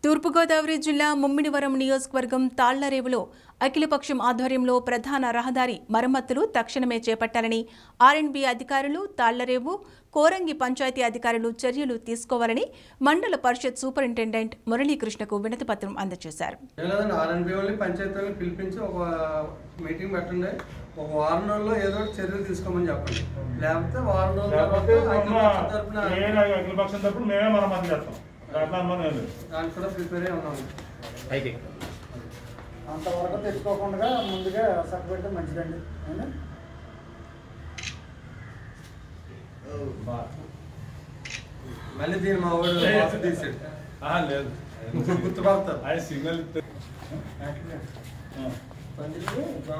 తూర్పుగోదావరి జిల్లా ముమ్మిడివరం నియోజకవర్గం తాళ్లరేవులో అఖిలపక్షం ఆధ్వర్యంలో ప్రధాన రహదారి మరమ్మతులు తక్షణమే చేపట్టాలని ఆర్ఎండ్బి అధికారులు తాళ్లరేవు కోరంగి పంచాయతీ అధికారులు చర్యలు తీసుకోవాలని మండల పరిషత్ సూపరింటెండెంట్ మురళీకృష్ణకు వినతిపత్రం అందజేశారు ఏం లేదండి ఆర్ఎన్బి వాళ్ళని పంచాయతీ వాళ్ళని పిలిపించి ఒక మీటింగ్ పెట్టండి ఒక వారం రోజుల్లో ఏదో ఒకటి చర్యలు తీసుకోమని చెప్పండి లేకపోతే వారం రోజుల లేకపోతే తర్వాత మొన్న అఖిలపక్షం తరపున నేను అఖిల పక్షం తప్పుడు మేమే మరమ్మతు చేస్తాం దాంట్లో అనుమానం ఏం లేదు దానికి కూడా ప్రిపేర్ అయి ఉన్నాము అంతవరకు తెచ్చుకోకుండా ముందుగా సక్ పెడితే మంచిదండి అవునా? మళ్ళీ దీన్ని మా వాడు వాసు తీసాడు ఆ, లేదు గుర్తుపడతారు ఆయన సిగ్నల్ పందిళ్ళు